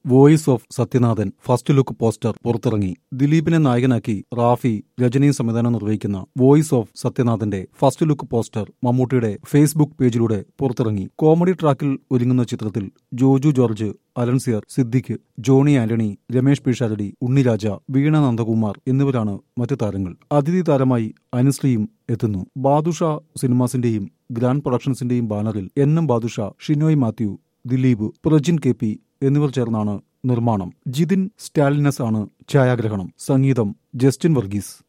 voice of Sathyanathan first look poster പുറത്തിറങ്ങി ദിലീപിനെ നായകനാക്കി റാഫി രജനിയും സംവിധാനം നിർവഹിക്കുന്ന വോയിസ് ഓഫ് സത്യനാഥന്റെ ഫസ്റ്റ് ലുക്ക് പോസ്റ്റർ മമ്മൂട്ടിയുടെ ഫേസ്ബുക്ക് പേജിലൂടെ പുറത്തിറങ്ങി കോമഡി ട്രാക്കിൽ ഒരുങ്ങുന്ന ചിത്രത്തിൽ Joju George Alencier Siddique Johny Antony Ramesh Pisharody Unniraja Veena Nandakumar എന്നിവരാണ് മറ്റു താരങ്ങൾ അതിഥി താരമായി അനുശ്രീയും എത്തുന്നു ബാദുഷ സിനിമാസിന്റെയും ഗ്രാൻഡ് പ്രൊഡക്ഷൻസിന്റെയും ബാനറിൽ N M Badusha Shinoy Mathew Dileep Prajin K P എന്നിവർ ചേർന്നാണ് നിർമ്മാണം ജിതിൻ സ്റ്റാലിനസ് ആണ് ഛായാഗ്രഹണം സംഗീതം ജസ്റ്റിൻ വർഗീസ്